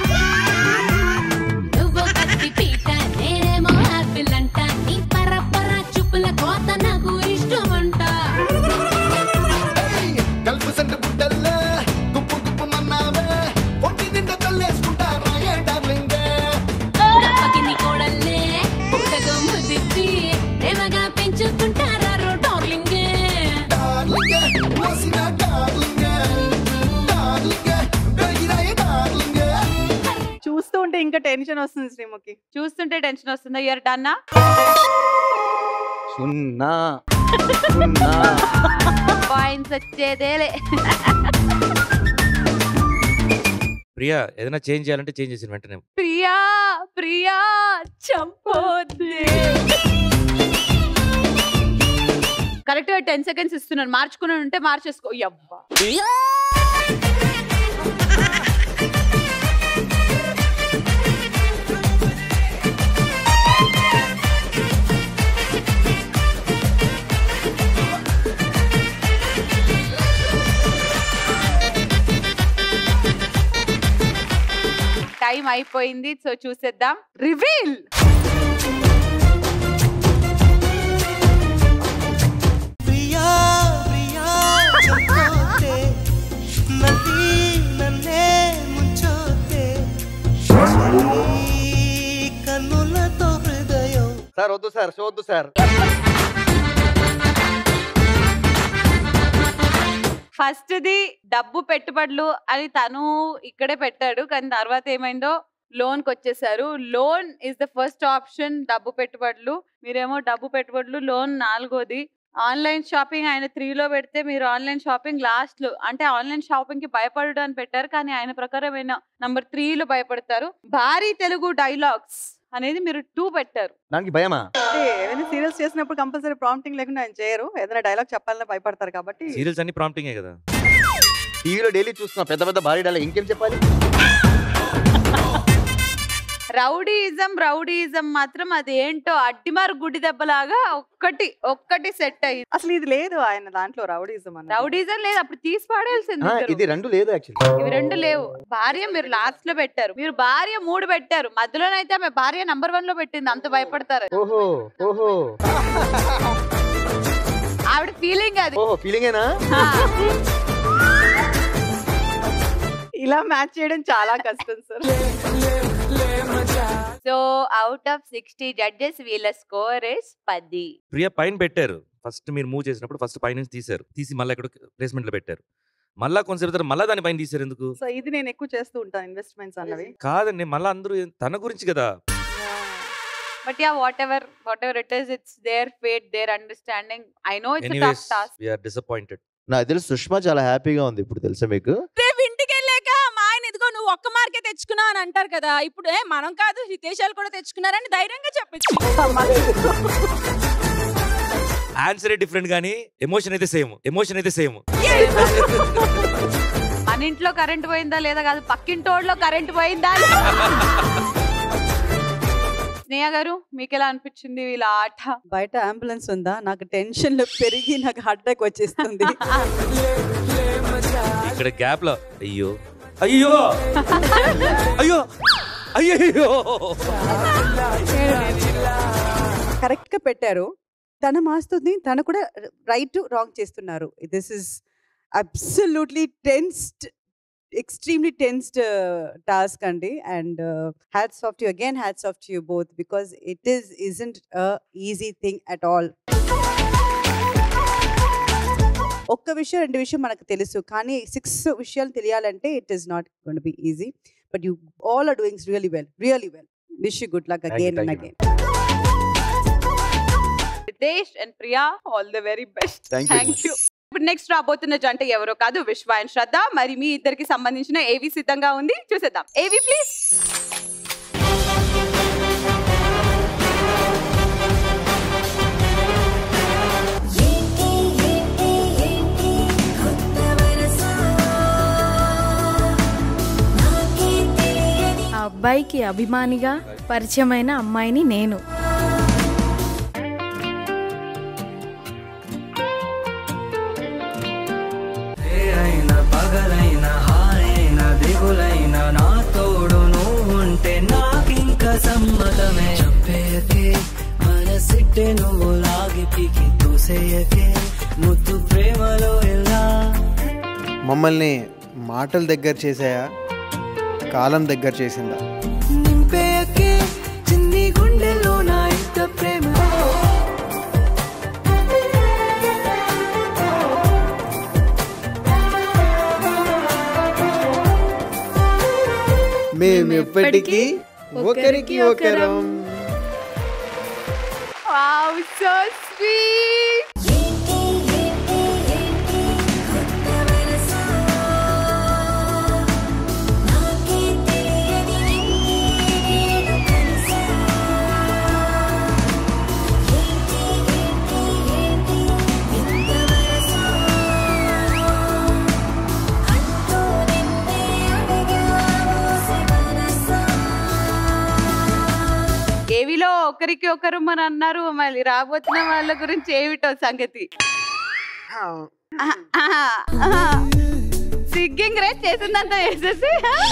నువ్వు కత్తి పీట నేనేమో ఆపిల్ అంట నీ పర పర చూపుల కోత నాకు ఇష్టమంట కలుపు సంట బుడ్డల్లే గుప్పు గుప్పు మన్నావే పొట్టి నిండా తల్లేసుకుంటా రాయే డార్లింగ్ డబ్బకి నీ కోడల్లే పుట్టకు ముదిచ్చి ప్రేమగా పెంచుకుంటారా డార్లింగ్ డార్లింగ్ వసిన డార్లింగ్ డార్లింగ్ బెగిరాయ డార్లింగ్ చూస్తూ ఉంటే ఇంకా టెన్షన్ వస్తుంది శ్రీముఖి చూస్తుంటే టెన్షన్ వస్తుందా ఇయర్ డన్నా సున్నా పాయింట్స్ వచ్చేదేలే ప్రియా ఏదైనా చేంజ్ చేయాలంటే చేంజ్ చేసిన వెంటనే ప్రియా ప్రియా చంపొద్దే కరెక్ట్ గా టెన్ సెకండ్స్ ఇస్తున్నాను మార్చుకుని ఉంటే మార్చేసుకో యబ్బా టైం అయిపోయింది సో చూసేద్దాం రివీల్ ప్రియా ప్రియా చెప్తే నది నన్నే ముంచోతే కన్నులతో హృదయం సార్ వద్దు సార్ షో వద్దు సార్ ఫస్ట్ ది డబ్బు పెట్టుబడులు అని తను ఇక్కడే పెట్టాడు కానీ తర్వాత ఏమైందో లోన్ కి వచ్చేసారు loan is the first option డబ్బు పెట్టుబడులు మీరేమో డబ్బు పెట్టుబడులు లోన్ నాలుగోది ఆన్లైన్ షాపింగ్ ఆయన త్రీలో పెడితే మీరు ఆన్లైన్ షాపింగ్ లాస్ట్ లో అంటే ఆన్లైన్ షాపింగ్ కి భయపడడం అని పెట్టారు కానీ ఆయన ప్రకారం ఆయన నంబర్ త్రీలో భయపడతారు భారీ తెలుగు డైలాగ్స్ అనేది మీరు టూ పెట్టారు దానికి భయమా అంటే ఏదైనా సీరియల్స్ చేసినప్పుడు కంపల్సరీ ప్రాంప్టింగ్ లేకుండా ఆయన చేయరు ఏదైనా డైలాగ్ చెప్పాలని భయపడతారు కాబట్టి సీరియల్స్ అన్ని ప్రాంప్టింగే కదా టీవీలో డైలీ చూస్తున్నా పెద్ద పెద్ద భారీ డైలాగ్ ఇంకేం చెప్పాలి రౌడీయిజం రౌడీయిజం మాత్రం అది ఏంటో అడ్డిమారు గుడి దెబ్బలాగా ఒక్కటి ఒక్కటి సెట్ అయ్యింది అసలు ఇది లేదు ఆయన దాంట్లో రౌడీజం అని రౌడీజం లేదు అప్పుడు తీసి పాడేయాల్సింది ఆ, ఇద్దరు. ఇది రెండు లేదు యాక్చువల్లీ ఇవి రెండు లేవు భార్య మీరు లాస్ట్ లో పెట్టారు మీరు భార్య మూడు పెట్టారు మధ్యలోనైతే ఆమె భార్య నంబర్ వన్ లో పెట్టింది అంత భయపడతారు ఓహో ఓహో ఆవిడ ఫీలింగ్ అది ఓహో ఫీలింగేనా ఇలా మ్యాచ్ చేయడం చాలా కష్టం sir so out of sixty judges వీళ్ళ స్కోర్ ఇస్ పది ప్రియా పైన పెట్టారు ఫస్ట్ మీరు మూవ్ చేసినప్పుడు ఫస్ట్ పైన నుంచి తీశారు తీసి మళ్ళీ ఎక్కడ ప్లేస్మెంట్ లో పెట్టారు మళ్ళా కొంచెం తర్వాత మళ్ళీ దాని పైన తీశారు ఎందుకు సో ఇది నేను ఎక్కువ చేస్తూ ఉంటాను ఇన్వెస్ట్మెంట్స్ అన్నవి కాదండి మళ్ళీ అందరూ తన గురించి కదా but yeah whatever whatever it is it's their fate their understanding I know it's tough anyways task we're disappointed నాకు తెలిసి సుష్మా చాలా హ్యాపీగా ఉంది ఇప్పుడు తెలుసా మీకు రేపు ఇంటికి వెళ్ళాక మా ఆయన ఇదిగో నువ్వు ఒక్క మార్కే తెచ్చుకున్నావు అని అంటారు కదా ఇప్పుడు ఏ మనం కాదు హితేశాలు కూడా తెచ్చుకున్నారని ధైర్యంగా చెప్పచ్చు ఆన్సరే డిఫరెంట్ కానీ ఎమోషన్ అయితే సేమ్ ఎమోషన్ అయితే సేమ్ మన ఇంట్లో కరెంట్ పోయిందా లేదా కాదు పక్కింటోళ్ళలో కరెంట్ పోయిందా స్నేహ గారు మీకు ఎలా అనిపించింది వీళ్ళ ఆట బయట అంబులెన్స్ ఉందా నాకు టెన్షన్ పెరిగి నాకు హార్ట్ అటాక్ వచ్చేస్తుంది ఇక్కడ గ్యాప్ లో అయ్యో అయ్యో అయ్యో అయ్యో కరెక్ట్ గా పెట్టారు తన మాస్తుంది తను కూడా రైట్ రాంగ్ చేస్తున్నారు this is absolutely tensed extremely tensed task అండి and hats off you again hats off you both because it is isn't easy thing at all ఒక్క విషయం రెండు విషయం మనకు తెలుసు కానీ సిక్స్ విషయాలు తెలియాలంటే it is not gonna be easy but you all are doing really well really well wish you good luck Thank you, again and thank you, again Ritesh and Priya all the very best Thank you. Thank you ఇప్పుడు next రాబోతున్న జంట ఎవరో కాదు విశ్వ and శ్రద్ధ మరి మీ ఇద్దరికి సంబంధించిన ఏవి సిద్ధంగా ఉంది చూసేద్దాం ఏవి ప్లీజ్ ఆ అబ్బాయికి అభిమానిగా పరిచయమైన అమ్మాయిని నేను అయిన పగలైన హాయైన దిగులైన నా తోడు నువ్వుంటే నాకింక సమ్మతమే చెప్పేయకే మనసిట్టే నువ్వు లాగి పీకి తూసేయకే ముద్దు ప్రేమలో ఎలా మమ్మల్ని మాటల దగ్గర చేసాయా కాలం దగ్గర చేసిందా నింపేయకే చిన్ని గుండెలో నా ఇంత ప్రేమ మేము ఎప్పటికీ ఒకరికి ఒకరం వావ్ సో స్వీట్ ఏవిలో ఒకరికి ఒకరు మన అన్నారు మళ్ళీ రాబోతున్న వాళ్ళ గురించి ఏమిటో సంగతి సిగ్గింగ్ రేట్ చేసిందంతా వేసేసి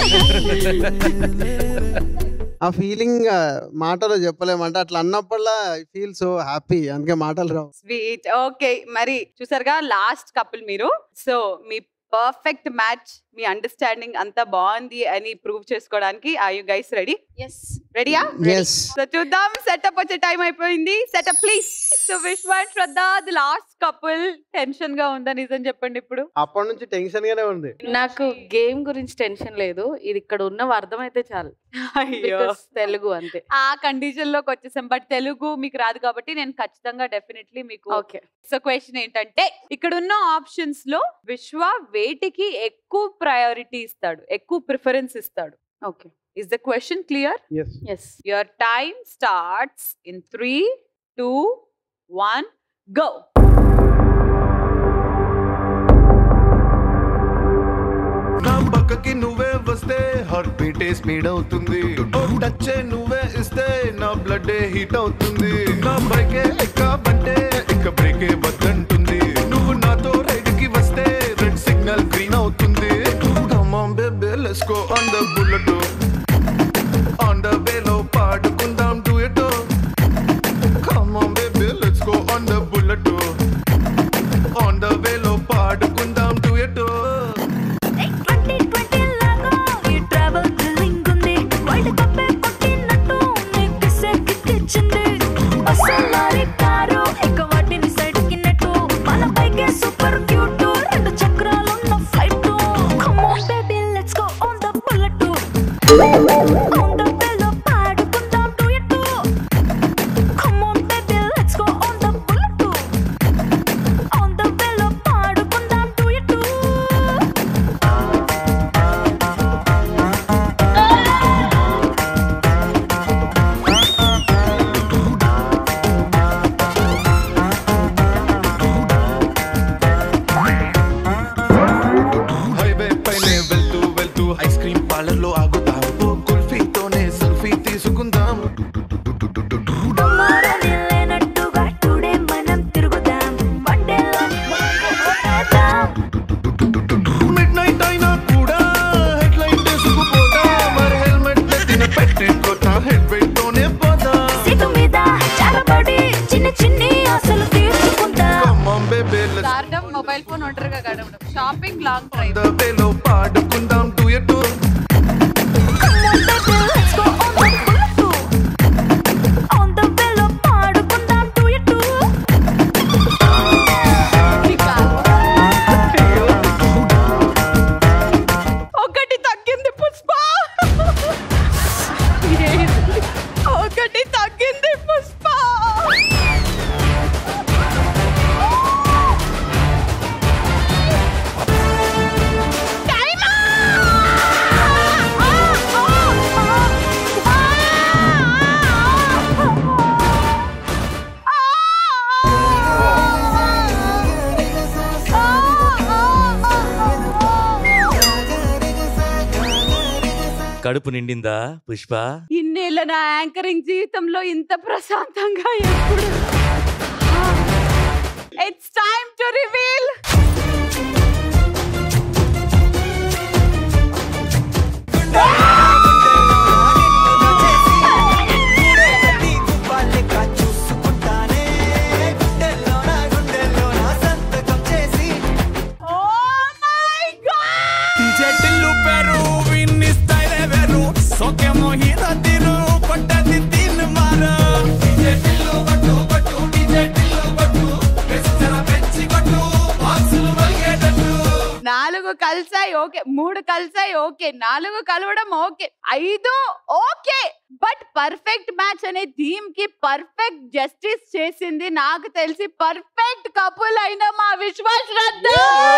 ఆ ఫీలింగ్ మాటలో చెప్పలేమంటే అట్లా అన్నప్పుడల్లా ఫీల్ సో హ్యాపీ అందుకే మాటలు రావు స్వీట్ ఓకే మరి చూసారుగా లాస్ట్ కపుల్ మీరు సో మీ పర్ఫెక్ట్ మ్యాచ్ మీ అండర్స్టాండింగ్ అంతా బాగుంది అని ప్రూవ్ చేసుకోవడానికి are you guys ready yes రెడీయా Yes. సో చూద్దాం సెటప్ వచ్చే టైం అయిపోయింది setup please so Vishwa and Shraddha the last couple tension గా ఉందా నిజం చెప్పండి ఇప్పుడు అప్పటి నుంచి టెన్షన్ గానే ఉంది నాకు గేమ్ గురించి టెన్షన్ లేదు ఇది ఇక్కడ ఉన్న అర్థమైతే చాలు అయ్యో Because తెలుగు అంతే ఆ కండిషన్ లోకి వచ్చేసాం బట్ తెలుగు మీకు రాదు కాబట్టి నేను ఖచ్చితంగా డెఫినెట్లీ మీకు ఓకే సో క్వశ్చన్ ఏంటంటే ఇక్కడ ఉన్న ఆప్షన్స్ లో విశ్వ వేటికి ఎక్కువ ప్రయారిటీ ఇస్తాడు ఎక్కువ ప్రిఫరెన్స్ ఇస్తాడు okay is the question clear yes yes your time starts in three two one go నా పక్కకి నువ్వే వస్తే హార్ట్ బీటే స్పీడ్ అవుతుంది టచ్ నువ్వే ఇస్తే నా బ్లడ్ హీట్ అవుతుంది నా బైకే ఎక్కాబంటే ఇక బ్రేకే వద్దంటుంది నువ్వు నాతో రైడ్ కి వస్తే రెడ్ సిగ్నల్ గ్రీన్ అవుతుంది come on baby let's go on the bullet on the వేలో పాడుకుందాం duet come on baby let's go on the bullet on the వేలో పాడుకుందాం డూయట్ సూపర్ క్యూట్ రెండు చక్రాలున్న flight come on baby let's go on the bullet on the బెల్లో పాడుకుందాం duet come on baby let's go on the bullet shopping long drive వేలో పాడుకుందాం duet ఒకటి తగ్గింది పుష్ప ఏంది? ఒకటి తగ్గింది పుష్ప కడుపు నిండిందా పుష్ప ఇన్నేళ్ళ నా యాంకరింగ్ జీవితంలో ఇంత ప్రశాంతంగా ఎప్పుడు ఇట్స్ టైమ్ టు రివీల్ జటిల్లు పెరు విన్ని స్టైల్ వెరు సోకే మోహిత తిరు కొట్టది తిన్ మారు జటిల్లు కొట్టు కొట్టు జటిల్లు కొట్టు వెచ్చర పెంచి కొట్టు బాక్సులు మలిగేటట్టు నాలుగు కలిసాయి ఓకే మూడు కలిసాయి ఓకే నాలుగు కలవడం ఓకే ఐదు ఓకే బట్ పర్ఫెక్ట్ మ్యాచ్ అనే థీమ్ కి పర్ఫెక్ట్ జస్టిస్ చేసింది నాకు తెలిసి పర్ఫెక్ట్ కపుల్ అయిన మా విశ్వాస్ శ్రద్ధ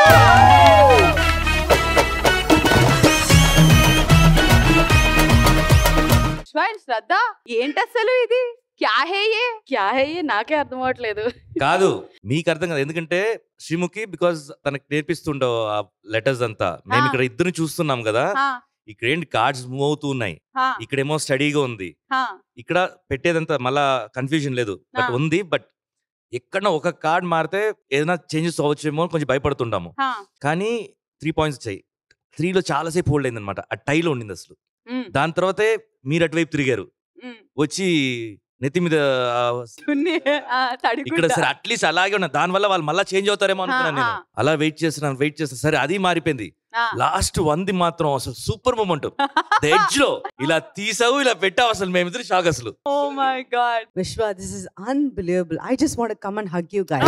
విశ్వాస్ శ్రద్ధ ఏంటి అసలు ఇది క్యా హే ఏ క్యా హే ఏ నాకే అర్థం అవ్వట్లేదు కాదు మీకు అర్థం కాదు ఎందుకంటే శ్రీముఖి బికాజ్ తనకు నేర్పిస్తుండవు ఆ లెటర్స్ అంతా మేము ఆ. ఇక్కడ ఇద్దరు చూస్తున్నాం కదా హా, ఇక్కడ ఏంటి కార్డ్స్ మూవ్ అవుతూ ఉన్నాయి హా, ఇక్కడేమో స్టడీగా ఉంది హా. ఇక్కడ పెట్టేదంతా మళ్ళా కన్ఫ్యూజన్ లేదు బట్ ఆ. ఉంది బట్ ఎక్కడ ఒక కార్డ్ మారితే ఏదైనా చేంజెస్ అవ్వచ్చేమో అని కొంచెం భయపడుతుంటాము హా. కానీ త్రీ పాయింట్స్ వచ్చాయి త్రీలో చాలాసేపు హోల్డ్ అయింది అనమాట ఆ టైలో ఉండింది అసలు మ్, దాని తర్వాతే మీరు అటువైపు తిరిగారు మ్. వచ్చి నెత్తి మీద ఆ, చున్నీ, ఆ, తడిగుడ్డ. ఇక్కడ సరే అట్లీస్ట్ అలాగే ఉన్నా దాని వల్ల వాళ్ళు మళ్ళీ చేంజ్ అవుతారేమో అనుకున్నాను నేను ఆ. అలా వెయిట్ చేస్తున్నాను వెయిట్ చేస్తాను సరే అది మారిపోయింది ఆ. లాస్ట్ వంది మాత్రం అసలు సూపర్ మూమెంట్ ఎడ్జ్ లో ఇలా తీసావు ఇలా పెట్టావు అసలు మేమిద్దరు షాక్ అసలు Oh my god. Vishwa, this is unbelievable. I just want to come and hug you guys.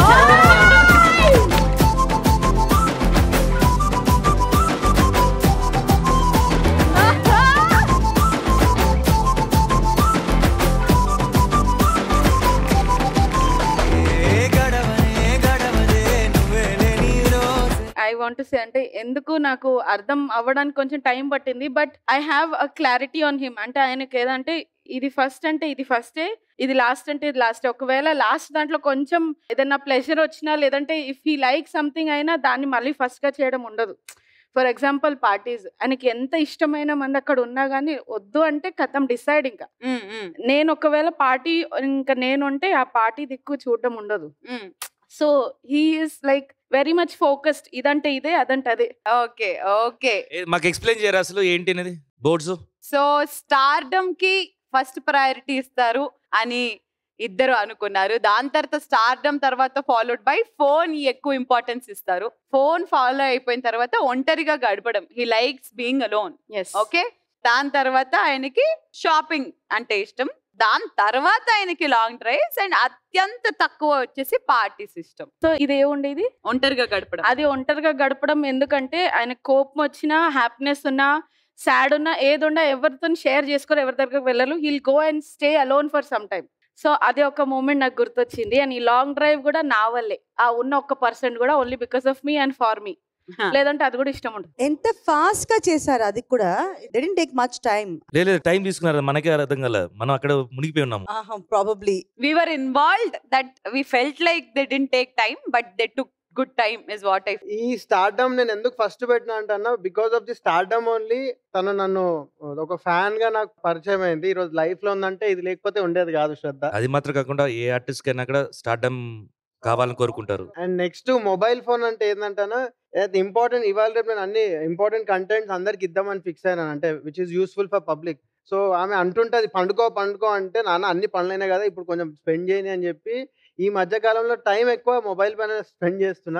I want say అంటే ఎందుకు నాకు అర్థం అవ్వడానికి కొంచెం టైం పట్టింది but I have a clarity on him అంటే ఆయనకి ఏదంటే ఇది ఫస్ట్ అంటే ఇది ఫస్టే ఇది లాస్ట్ అంటే ఇది లాస్ట్ ఒకవేళ లాస్ట్ దాంట్లో కొంచెం ఏదైనా ప్లెజర్ వచ్చినా లేదంటే ఇఫ్ హీ లైక్ సంథింగ్ అయినా దాన్ని మళ్ళీ ఫస్ట్ గా చేయడం ఉండదు ఫర్ ఎగ్జాంపుల్ పార్టీస్ ఆయనకి ఎంత ఇష్టమైన మంది అక్కడ ఉన్నా కానీ వద్దు అంటే కథం డిసైడ్ ఇంకా నేను ఒకవేళ పార్టీ ఇంకా నేను ఉంటే ఆ పార్టీ దిక్కు చూడడం ఉండదు so he is like very much focused ఇదంటే ఇదే అదంటే అదే ఓకే ఓకే ఏ, మాకు ఎక్స్ప్లెయిన్ చేయరా అసలు ఏంటి అనేది బోర్డ్స్ సో స్టార్డమ్ కి ఫస్ట్ ప్రయారిటీ ఇస్తారు అని ఇద్దరు అనుకున్నారు దాని తర్వాత స్టార్డమ్ తర్వాత ఫాలోడ్ బై ఫోన్ ఎక్కువ ఇంపార్టెన్స్ ఇస్తారు ఫోన్ ఫాలో అయిపోయిన తర్వాత ఒంటరిగా గడపడం he likes being alone okay దాని తర్వాత ఆయనకి షాపింగ్ అంటే ఇష్టం దాని తర్వాత ఆయనకి లాంగ్ డ్రైవ్స్ అండ్ అత్యంత తక్కువ వచ్చేసి పార్టీ సిస్టమ్ సో ఇది ఏముండేది ఒంటరిగా గడపడం అది ఒంటరిగా గడపడం ఎందుకంటే ఆయన కోపం వచ్చినా హ్యాపీనెస్ ఉన్నా సాడ్ ఉన్నా ఏది ఉన్నా ఎవరితో షేర్ చేసుకొని ఎవరి దగ్గరకు వెళ్ళరు heal go and stay alone for some time so అది ఒక మూమెంట్ నాకు గుర్తొచ్చింది అండ్ ఈ లాంగ్ డ్రైవ్ కూడా నా వల్లే ఆ ఉన్న ఒక్క పర్సెంట్ కూడా only because of me and for me లేదంటే అది కూడా ఇష్టం ఉండదు ఎంత ఫాస్ట్ గా చేశారు అది కూడా డెంట్ టేక్ మచ్ టైం లేదు టైం తీసుకున్నారు మనకే అర్థం కాలే మనం అక్కడ మునిగిపోయి ఉన్నాము probably we were involved that we felt like they didn't take time but they took good time is what i ఈ స్టార్డమ్ నేను ఎందుకు ఫస్ట్ పెట్టినా అంటన్నా because of the stardom only తను నన్ను ఒక ఫ్యాన్ గా నాకు పరిచయం అయింది ఈ రోజు లైఫ్ లో ఉందంటే ఇది లేకపోతే ఉండేది కాదు శ్రద్ధ అది మాత్రం కాకుండా ఏ ఆర్టిస్ట్ కైనా కూడా స్టార్డమ్ కావాలని కోరుకుంటారు అండ్ నెక్స్ట్ మొబైల్ ఫోన్ అంటే ఏంటంటే ఇంపార్టెంట్ ఇవాళ రేపు నేను అన్ని ఇంపార్టెంట్ కంటెంట్స్ అందరికి ఇద్దామని ఫిక్స్ అయినాను అంటే which is useful for public so ఆమె అంటుంటది పండుకో పండుకో అంటే నాన్న అన్ని పనులైనా కదా ఇప్పుడు కొంచెం స్పెండ్ చేయని అని చెప్పి ఈ మధ్య కాలంలో టైం ఎక్కువ మొబైల్ పైన స్పెండ్ చేస్తున్నా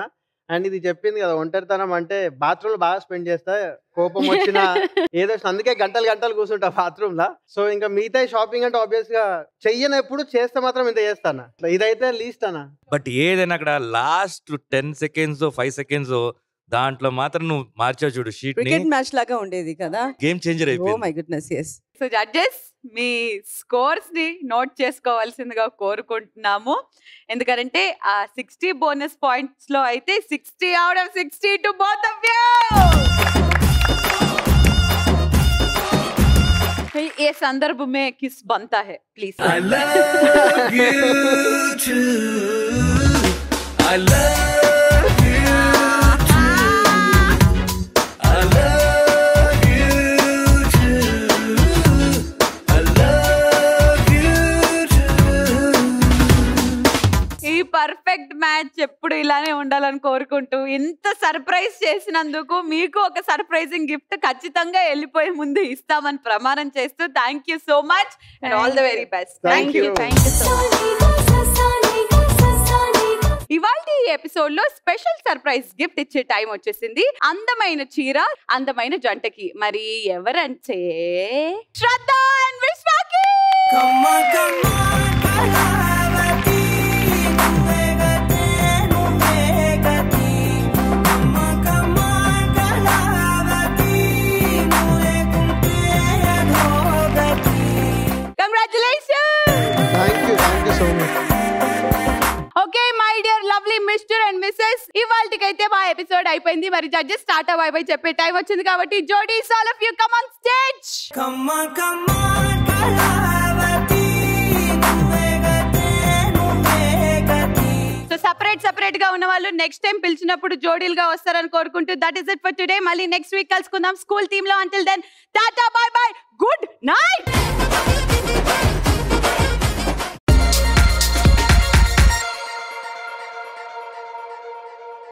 అండ్ ఇది చెప్పింది కదా ఒంటరితనం అంటే బాత్రూమ్ లో బాగా స్పెండ్ చేస్తా కోపం వచ్చినా ఏదో అందుకే గంటలు గంటలు కూర్చుంటా బాత్రూమ్ లా సో ఇంకా మిగతా షాపింగ్ అంటే ఆబ్వియస్ గా చెయ్యనప్పుడు చేస్తే మాత్రం ఇంత చేస్తానా ఇదైతే లీస్ట్ అనా బట్ ఏదైనా అక్కడ last ten seconds five seconds దాంట్లో మాత్రం నువ్వు మార్చావు చూడు షీట్ ని క్రికెట్ మ్యాచ్ లాగా ఉండేది కదా గేమ్ చేంజర్ ఓ అయిపోయింది my goodness yes so judges మీ స్కోర్స్ ని నోట్ చేసుకోవాల్సిందిగా కోరుకుంటున్నాము ఎందుకంటే ఆ సిక్స్టీ బోనస్ పాయింట్స్ లో అయితే sixty out of sixty to both of ये संदर्भ में किस बनता है please I love you too. I love you too. I love you too. I love you too. ఈ పర్ఫెక్ట్ మ్యాచ్ ఎప్పుడు ఇలానే ఉండాలని కోరుకుంటూ ఇంత సర్ప్రైజ్ చేసినందుకు మీకు ఒక సర్ప్రైజింగ్ గిఫ్ట్ ఖచ్చితంగా వెళ్ళిపోయే ముందు ఇస్తామని ప్రమాణం చేస్తూ thank you so much and all the very best Thank you. Thank you so ఇవాళ ఈ ఎపిసోడ్ లో స్పెషల్ సర్ప్రైజ్ గిఫ్ట్ ఇచ్చే టైం వచ్చేసింది అందమైన చీర అందమైన జంటకి మరి ఎవరంటే శ్రద్ధ అండ్ విశ్వాకి congratulation thank you thank you so much okay my dear lovely mister and missus ఇవాళకైతే మా ఎపిసోడ్ అయిపోయింది మరి జడ్జెస్ టాటా బై బై చెప్పే టైం వచ్చింది కాబట్టి జోడీస్ all of you come on stage so separate separate గా ఉన్న వాళ్ళు నెక్స్ట్ టైం పిలిచినప్పుడు జోడీలుగా వస్తారని కోరుకుంటూ that is it for today మళ్ళీ నెక్స్ట్ వీక్ కలుసుకుందాం స్కూల్ టీమ్ లో అంటిల్ దెన్ టాటా బై బై గుడ్ నైట్